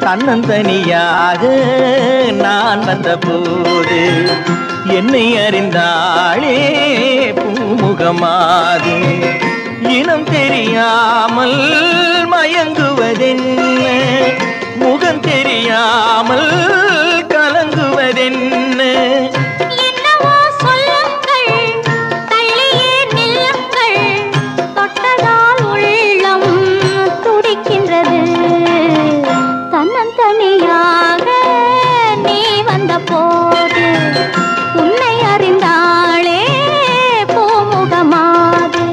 தன்னந்தனியாக நான் வந்த போது என்னை அறிந்தாளே பூமுகமாது இனம் தெரியாமல் மயங்குவதென்ன முகம் தெரியாமல் கலங்குவதென்ன என்னவோ சொல்லுங்கள் தள்ளியே நில்லுங்கள் தொட்டதால் உள்ளம் துடிக்கின்றது தன்னந்தனியாக நீ வந்த போது உன்னை அறிந்தாளே பூமுகமாது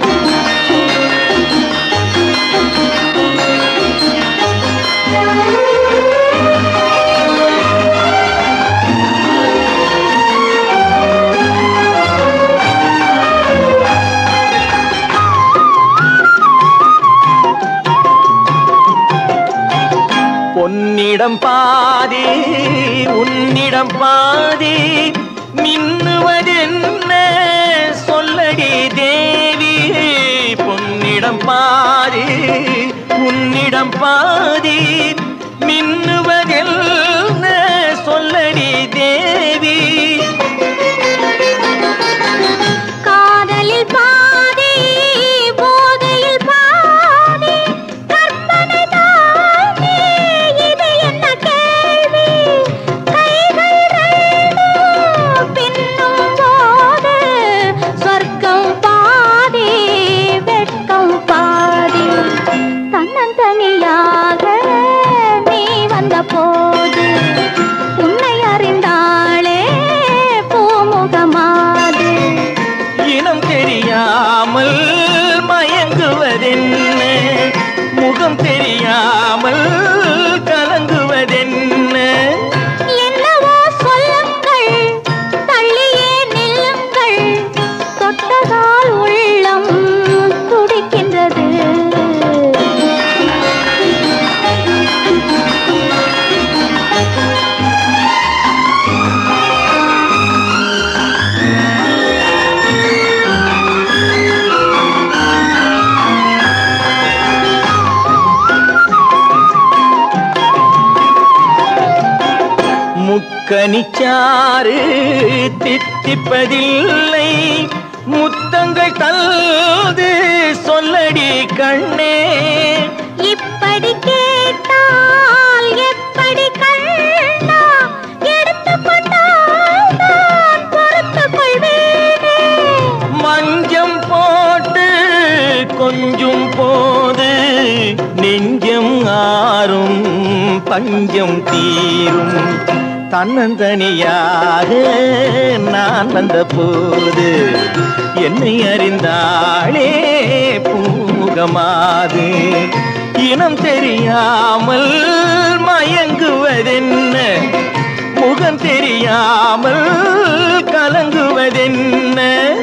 பொன்னிடம் பாதி உன்னிடம் பாதி மின்னுவதென்ன சொல்லடி தேவி பொன்னிடம் பாதி உன்னிடம் பாதி மின்னுவதென்ன சொல்லடி தேவி காதலில் பாதி போதையில் பாதி கற்பனை தானே இது என்ன கேள்வி கைகள் ரெண்டும் பின்னும் போது சொர்க்கம் பாதி வெட்கம் பாதி தன்னந்தனியாக நீ வந்த போது உன்னை அறிந்தாளே பூமுகமாது இனம் தெரியாமல் மயங்குவதென்ன முகம் தெரியாமல் கலங்குவதென்ன என்னவோ சொல்லுங்கள் தள்ளியே நில்லுங்கள் தொட்டதால் உள்ளம் துடிக்கின்றது முக்கனிச்சாறு தித்திப்பதில்லை முத்தங்கள் தல்து சொல்லடி கண்ணே இப்படி கேட்டால் எப்படி கண்ணா எடுத்துக்கொண்டால் நான் பொறுத்துக் கொள்வேனே மஞ்சம் போட்டு கொஞ்சம் போது நெஞ்சம் ஆறும் பஞ்சம் தீரும் தன்னந்தனியாக நான் வந்த போது என்னை அறிந்தாளே பூமுகமாது இனம் தெரியாமல் மயங்குவதென்ன முகம் தெரியாமல் கலங்குவதென்ன